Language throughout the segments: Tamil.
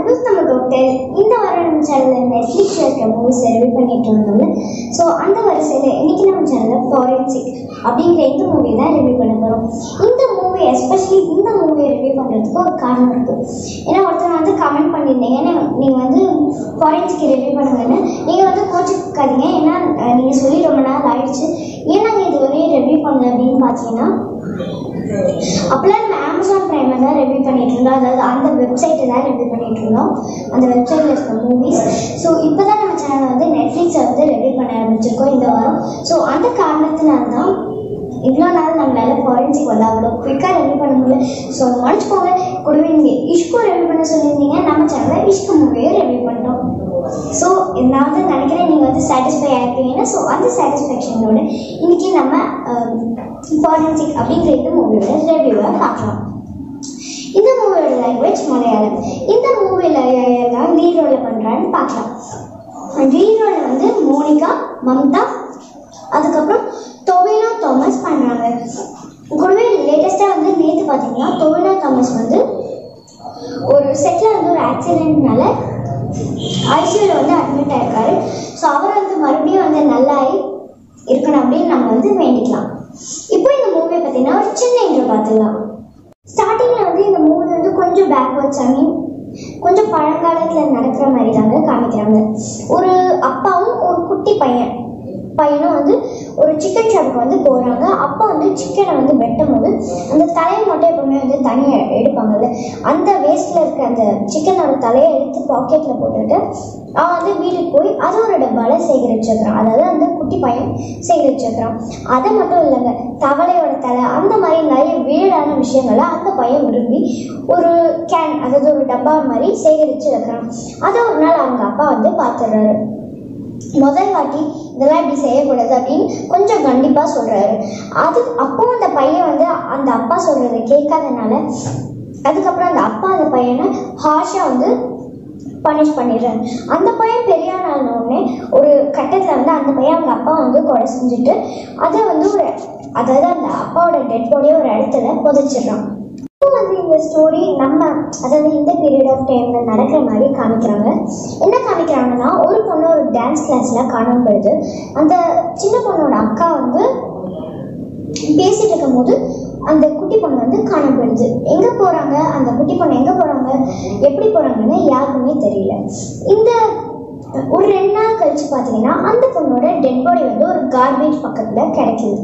டு நம்ம ஹோட்டல் இந்த வாரம் நம்ம சேனலில் நெட்ஃப்ளிக்ஸில் இருக்கிற மூவிஸ் ரிவ்யூ பண்ணிட்டு இருந்தோம்ல ஸோ அந்த வரிசையில் இன்னைக்கு நம்ம சேனலில் ஃபாரன்சிக் அப்படிங்கிற இந்த மூவி தான் ரிவ்யூ பண்ண போகிறோம் இந்த மூவி எஸ்பெஷலி இந்த மூவியை ரிவ்யூ பண்ணுறதுக்கு ஒரு காரணம் இருக்குது ஏன்னா ஒருத்தர் வந்து கமெண்ட் பண்ணியிருந்தீங்க நீங்கள் வந்து ஃபாரன்சிக் ரிவ்யூ பண்ணுங்கன்னு நீங்கள் வந்து கோச்சுக்காதீங்க ஏன்னா நீங்கள் சொல்லி ரொம்ப நாள் ஆயிடுச்சு ஏன் நாங்கள் இது வரையும் ரிவ்யூ பண்ணல அப்படின்னு பார்த்தீங்கன்னா அப்போலாம் நம்ம அமேசான் ப்ரைமில் தான் ரிவ்யூ பண்ணிட்டு இருந்தோம் அதாவது அந்த வெப்சைட்டை தான் ரிவ்யூ பண்ணிட்டு இருந்தோம் அந்த வெப்சைட்டில் இருக்க மூவிஸ் ஸோ இப்போ தான் நம்ம சேனல் வந்து நெட்ஃப்ளிக்ஸை வந்து ரிவ்யூ பண்ண ஆரம்பிச்சிருக்கோம் இந்த வாரம் ஸோ அந்த காரணத்தினால தான் இவ்வளோ நாள் நம்மளால ஃபாரன்சிக் வந்து அவ்வளோ குயிக்காக ரிவ்யூ பண்ண முடியல ஸோ மன்னிச்சுக்கோங்க கூடவே நீங்கள் இஷ்கு ரிவ்யூ பண்ண சொல்லியிருந்தீங்க நம்ம சேனலில் இஷ்கு மூவியை ரிவ்யூ பண்ணிட்டோம் ஸோ நான் வந்து நினைக்கிறேன் நீங்கள் வந்து சாட்டிஸ்ஃபை ஆயிருப்பீங்கன்னா ஸோ அந்த சாட்டிஸ்ஃபேக்ஷனோட இன்னைக்கு நம்ம ஃபாரன்சிக் அப்படிங்கிற இந்த மூவியோட ரிவ்யூவை பார்க்கலாம் இந்த மூவியோட லாங்குவேஜ் மலையாளம் இந்த மூவியில் யாரெல்லாம் லீட் ரோலில் பண்ணுறான்னு பார்க்கலாம் லீட் ரோலில் வந்து மோனிகா மம்தா அதுக்கப்புறம் டொவினோ தாமஸ் பண்ணுறாங்க கூடவே லேட்டஸ்ட்டாக வந்து நேற்று பார்த்தீங்கன்னா டொவினோ தாமஸ் வந்து ஒரு செட்டில் வந்து ஒரு ஆக்சிடென்ட்னால ஐசியூவில் வந்து அட்மிட் ஆயிருக்காரு ஸோ அவர் வந்து மறுபடியும் வந்து நல்லாயி இருக்கணும் அப்படின்னு நம்ம வந்து வேண்டிக்கலாம் இப்போ இந்த மூவியை பார்த்தீங்கன்னா ஒரு சின்ன இன்ட்ரோ பார்த்துடலாம் ஸ்டார்டிங்கில் வந்து இந்த மூவி வந்து கொஞ்சம் பேக்வர்ட்ஸ் ஐ மீன் கொஞ்சம் பழங்காலத்தில் நடக்கிற மாதிரி தாங்க காமிக்கிறாங்க ஒரு அப்பாவும் ஒரு குட்டி பையன் பையனும் வந்து ஒரு சிக்கன் ஷாப்புக்கு வந்து போகிறாங்க அப்பா வந்து சிக்கனை வந்து வெட்டும் போது அந்த தலையை மட்டும் எப்பவுமே வந்து தனியாக எடுப்பாங்கல்ல அந்த வேஸ்ட்டில் இருக்க அந்த சிக்கனோட தலையை எடுத்து பாக்கெட்டில் போட்டுட்டு அவன் வந்து வீட்டுக்கு போய் அதை ஒரு டப்பாவில் சேகரிச்சு வைக்கிறான் அதாவது அந்த குட்டி பையன் சேகரிச்சு வைக்கிறான் அதை மட்டும் இல்லைங்க தவளையோட தலை அந்த மாதிரி நிறைய வீடான விஷயங்களை அந்த பையன் விரும்பி ஒரு கேன் அதாவது ஒரு டப்பா மாதிரி சேகரித்து வைக்கிறான் அதை ஒரு நாள் அவங்க அப்பா வந்து பார்த்துடுறாரு முதல் வாட்டி இதெல்லாம் இப்படி செய்யக்கூடாது அப்படின்னு கொஞ்சம் கண்டிப்பாக சொல்கிறாரு அது அப்போ அந்த பையன் வந்து அந்த அப்பா சொல்கிறத கேட்காதனால அதுக்கப்புறம் அந்த அப்பா அந்த பையனை ஹார்ஷாக வந்து பனிஷ் பண்ணிடுறாரு அந்த பையன் பெரியார் ஆனவுடனே ஒரு கட்டத்தில் வந்து அந்த பையன் அவங்க அப்பா வந்து கொலை செஞ்சுட்டு அதை வந்து ஒரு அதாவது அந்த அப்பாவோட டெட் பாடியை ஒரு இடத்துல புதைச்சிடுறான் இப்போ வந்து இந்த ஸ்டோரி நம்ம அதாவது இந்த பீரியட் ஆஃப் டைம்ல நடக்கிற மாதிரி காமிக்கிறாங்க என்ன காமிக்கிறாங்கன்னா ஒரு பொண்ணு ஒரு டான்ஸ் கிளாஸ்ல காணாம போயிடுது அந்த சின்ன பொண்ணோட அக்கா வந்து பேசிட்டு இருக்கும்போது அந்த குட்டி பொண்ணு வந்து காணாம போயிடுது எங்க போறாங்க அந்த குட்டி பொண்ணு எங்க போறாங்க எப்படி போறாங்கன்னு யாருக்குமே தெரியல இந்த ஒரு ரெண்டு நாள் கழிச்சு பார்த்தீங்கன்னா அந்த பொண்ணோட டெட் பாடி வந்து ஒரு கார்பேஜ் பக்கத்துல கிடைக்குது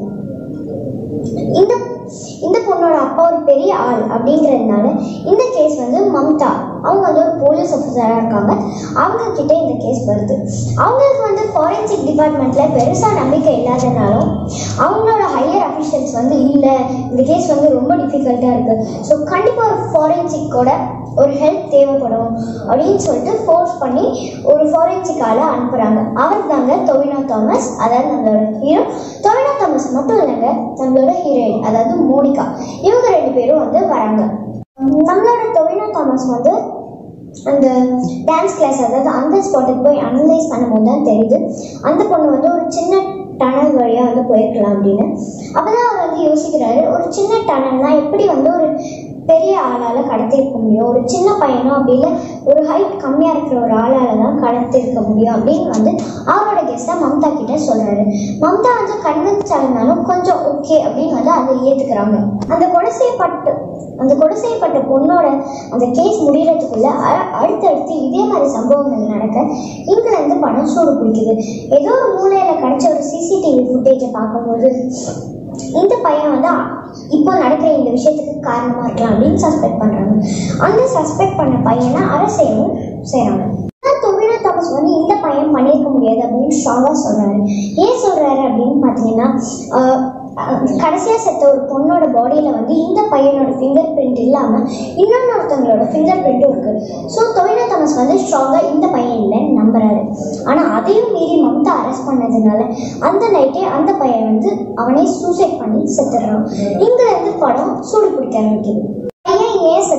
இந்த இந்த பொண்ணோட அப்பா ஒரு பெரிய ஆள் அப்படிங்கிறதுனால இந்த கேஸ் வந்து மம்தா அவங்க வந்து ஒரு போலீஸ் ஆஃபீஸராக இருக்காங்க அவங்க கிட்ட இந்த கேஸ் வருது அவங்களுக்கு வந்து ஃபாரன்சிக் டிபார்ட்மெண்ட்ல பெருசாக நம்பிக்கை இல்லாதனாலும் அவங்களோட ஹையர் அஃபிஷியல்ஸ் வந்து இல்லை இந்த கேஸ் வந்து ரொம்ப டிஃபிகல்ட்டாக இருக்கு ஸோ கண்டிப்பாக ஒரு ஃபாரன்சிக்கோட ஒரு ஹெல்ப் தேவைப்படும் அப்படின்னு சொல்லிட்டு ஃபோர்ஸ் பண்ணி ஒரு ஃபாரன்சிக் ஆளை அனுப்புகிறாங்க அவர் தாங்க தொவினோ தாமஸ் அதாவது நம்மளோட ஹீரோ தொவினோ தாமஸ் மட்டும் இல்லைங்க நம்மளோட ஹீரோயின் அதாவது மோனிகா இவங்க ரெண்டு பேரும் வந்து வராங்க நம்மளோட தொவினோ தாமஸ் வந்து அந்த டான்ஸ் கிளாஸ் அதாவது அந்த ஸ்பாட்டுக்கு போய் அனலைஸ் பண்ணும்போது தான் தெரியுது அந்த பொண்ணு வந்து ஒரு சின்ன டனல் வழியாக வந்து போயிருக்கலாம் அப்படின்னு அப்பதான் அவர் வந்து யோசிக்கிறாரு ஒரு சின்ன டனல்னா எப்படி வந்து ஒரு பெரிய ஆளால் கடத்திருக்க முடியும் ஒரு சின்ன பையனும் அப்படி இல்லை ஒரு ஹைட் கம்மியாக இருக்கிற ஒரு ஆளால் தான் கடத்திருக்க முடியும் அப்படின்னு வந்து அவரோட கெஸ்ட்டை மம்தா கிட்ட சொல்கிறாரு மம்தா வந்து கன்வின்ஸ் ஆகினாலும் கொஞ்சம் ஓகே அப்படின்னு வந்து அதை ஏற்றுக்கிறாங்க அந்த கொலை செய்யப்பட்டு அந்த கொலை செய்யப்பட்ட பொண்ணோட அந்த கேஸ் முடியறதுக்குள்ள அ- அடுத்தடுத்து இதே மாதிரி சம்பவங்கள் நடக்க இங்கிலேருந்து படம் சூடு பிடிக்குது ஏதோ ஒரு மூலையில் கிடைச்ச ஒரு சிசிடிவி ஃபுட்டேஜை பார்க்கும்போது இந்த பையன் வந்து இப்போ நடக்கிற இந்த விஷயத்துக்கு காரணமா இருக்கலாம் அப்படின்னு சஸ்பெக்ட் பண்றாங்க அந்த சஸ்பெக்ட் பண்ண பையனை அரசையும் செய்றாங்க ஆனா தொவினோ தாமஸ் வந்து இந்த பையன் பண்ணியிருக்க முடியாது அப்படின்னு ஸ்ட்ராங்கா சொல்றாரு ஏன் சொல்றாரு அப்படின்னு பார்த்தீங்கன்னா ஆஹ், அஹ், கடைசியா செத்த ஒரு பொண்ணோட பாடியில வந்து இந்த பையனோட ஃபிங்கர் பிரிண்ட் இல்லாம இன்னொருத்தவங்களோட ஃபிங்கர் பிரிண்ட்டும் இருக்கு ஸோ தொவினோ தாமஸ் வந்து ஸ்ட்ராங்கா இந்த பையன் இல்லைன்னு நம்புறாரு ஆனா அதையும் மீறி மம்தா அரெஸ்ட் பண்ணதுனால அந்த நைட்டே அந்த பையன் வந்து அவனே சூசைட் பண்ணி செத்துடுறான் இங்க இருந்து படம் சூடு பிடிக்க ஆரம்பிக்குது பையன் ஏன் செத்து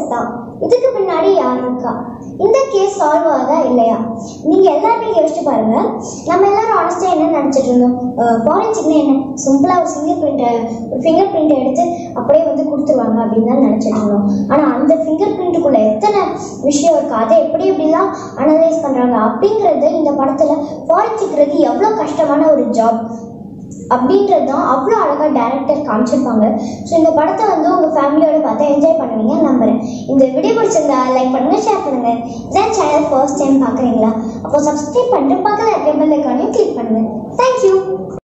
தான் இதுக்கு பின்னாடி யார் இருக்கா இந்த கேஸ் சால்வ் ஆகுதா இல்லையா நீங்க எல்லாருமே யோசிச்சு பாருங்க நம்ம எல்லாரும் ஆனஸ்டா என்ன நினைச்சிட்டு இருந்தோம் ஃபாரன்சிக்னா என்ன சிம்பிளா ஒரு ஃபிங்கர் பிரிண்ட் ஒரு ஃபிங்கர் பிரிண்ட் எடுத்து அப்படியே வந்து கொடுத்துருவாங்க அப்படின்னு தான் நினைச்சிட்டு இருந்தோம் ஆனா அந்த ஃபிங்கர் பிரிண்ட்டுக்குள்ள எத்தனை விஷயம் இருக்கு அதை எப்படி எப்படிலாம் அனலைஸ் பண்றாங்க அப்படிங்கிறது இந்த படத்துல ஃபாரன்சிக்கிறது எவ்வளவு கஷ்டமான ஒரு ஜாப் அப்படின்றது தான் அவ்வளோ அழகாக டேரக்டர் காமிச்சிருப்பாங்க ஸோ இந்த படத்தை வந்து உங்கள் ஃபேமிலியோட பார்த்து என்ஜாய் பண்ணுவீங்க நம்புறேன் இந்த வீடியோ பிடிச்சிருந்தா லைக் பண்ணுங்க ஷேர் பண்ணுங்க இதான் சேனல் ஃபர்ஸ்ட் டைம் பார்க்குறீங்களா அப்போ சப்ஸ்கிரைப் பண்ணிட்டு பக்கத்தில் இருக்க பெல் ஐக்கானையும் கிளிக் பண்ணுங்க தேங்க்யூ